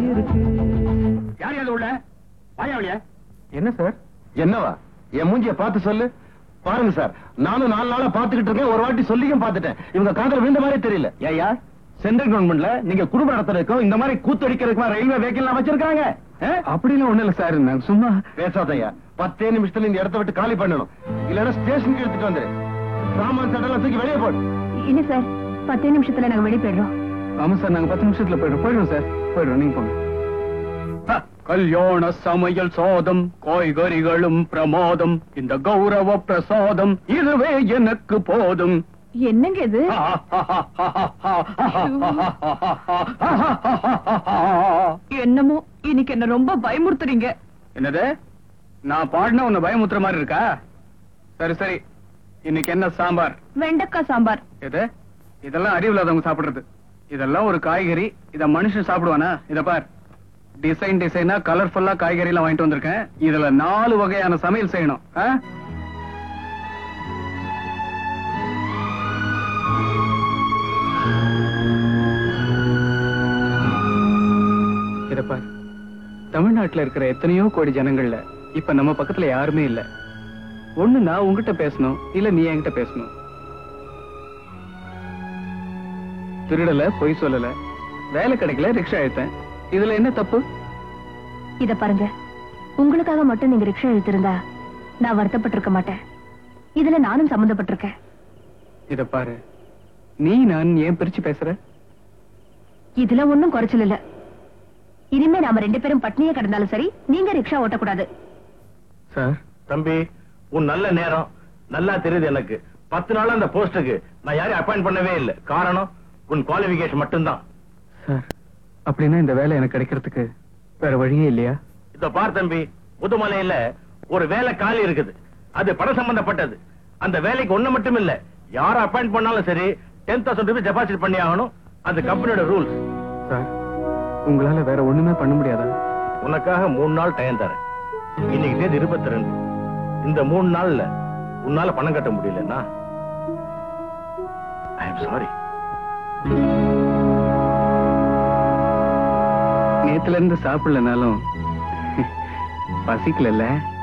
இருக்கு யார் அது உள்ள வாயாவளிய என்ன சார் என்னவா என் மூஞ்சிய பார்த்து சொல்லு பாருங்க சார் நானும் நாலு நாளா பாத்துக்கிட்டு இருக்கேன் ஒரு வாட்டி சொல்லியும் பார்த்துட்டேன் இவங்க காதல விழுந்த மாதிரி தெரியல ஏயா சென்ட்ரல் கவர்மெண்ட்ல நீங்க குடும்ப நடத்துறதுக்கும் இந்த மாதிரி கூத்தடிக்கிறதுக்கும் ரயில்வே வெஹிக்கிள் வச்சிருக்காங்க ஆ? அப்படிலாம் ஒண்ணு இல்ல சார் நான் சும்மா பேசாதய்யா பத்தே நிமிஷத்துல இந்த இடத்த விட்டு காலி பண்ணணும் இல்லன்னா ஸ்டேஷனுக்கு எடுத்துட்டு வந்துரு சாமான் சட்டெல்லாம் தூக்கி வெளியே போடு இல்ல சார் பத்தே நிமிஷத்துல நாங்க வெளியே போயிடுறோம் ஆமா சார் நாங்க பத்து நிமிஷத்துல போயிடுறோம் போயிடுவோம் சார் போயிடுவோம் நீங்க போங்க ஹ, கல்யாண சமையல் சோதம் காய்கறிகளும் பிரமாதம் இந்த கௌரவ பிரசாதம் இதுவே எனக்கு போதும் என்னங்க இது என்னமோ இன்னைக்கு என்ன ரொம்ப பயமுறுத்துறீங்க என்னது நான் பாடின உன்னை பயமுத்துற மாதிரி இருக்கா சரி சரி இன்னைக்கு என்ன சாம்பார் வெண்டைக்காய் சாம்பார் எது இதெல்லாம் அறிவில்லாதவங்க சாப்பிடுறது இதெல்லாம் ஒரு காய்கறி இத மனுஷன் சாப்பிடுவானா இத பார் டிசைன் டிசைனா கலர்ஃபுல்லா காய்கறி எல்லாம் வாங்கிட்டு வந்திருக்கேன் இதுல நாலு வகையான சமையல் செய்யணும் ஆ? இத பார் தமிழ்நாட்டுல இருக்கிற எத்தனையோ கோடி ஜனங்கள்ல இப்ப நம்ம பக்கத்துல யாருமே இல்ல ஒண்ணு நான் உங்ககிட்ட பேசணும் இல்ல நீ என்கிட்ட பேசணும் திருடல பொய் சொல்லல வேலை கிடைக்கல ரிக்ஷா எடுத்தேன் இதுல என்ன தப்பு இத பாருங்க உங்களுக்காக மட்டும் நீங்க ரிக்ஷா இழுத்திருந்தா நான் வருத்தப்பட்டிருக்க மாட்டேன் இதுல நானும் சம்மந்தப்பட்டிருக்கேன் இத பாரு நீ நான் ஏன் பிரிச்சு பேசுற இதுல ஒண்ணும் குறைச்சல் இல்ல இனிமே நாம ரெண்டு பேரும் பட்னியே கிடந்தாலும் சரி நீங்க ரிக்ஷா ஓட்டக்கூடாது சார் தம்பி உன் நல்ல நேரம் நல்லா தெரியுது எனக்கு பத்து நாளா அந்த போஸ்டுக்கு நான் யாரையும் அப்பாயிண்ட் பண்ணவே இல்லை காரணம் உன் குவாலிபிகேஷன் மட்டும்தான் சார் அப்படின்னா இந்த வேலை எனக்கு கிடைக்கிறதுக்கு வேற வழியே இல்லையா இத பார் தம்பி புதுமலையில ஒரு வேலை காலி இருக்குது அது பணம் சம்பந்தப்பட்டது அந்த வேலைக்கு ஒண்ணு மட்டும் இல்ல யார அப்பாயிண்ட் பண்ணாலும் சரி டென் தௌசண்ட் ருபீஸ் டெபாசிட் பண்ணி ஆகணும் அது கம்பெனியோட ரூல்ஸ் சார் உங்களால வேற ஒண்ணுமே பண்ண முடியாதா உனக்காக மூணு நாள் டைம் தரேன் இன்னைக்கு தேதி இருபத்தி ரெண்டு இந்த மூணு நாள்ல உன்னால பணம் கட்ட முடியலன்னா ஐ எம் சாரி நேத்துல இருந்து சாப்பிடலனாலும் பசிக்கல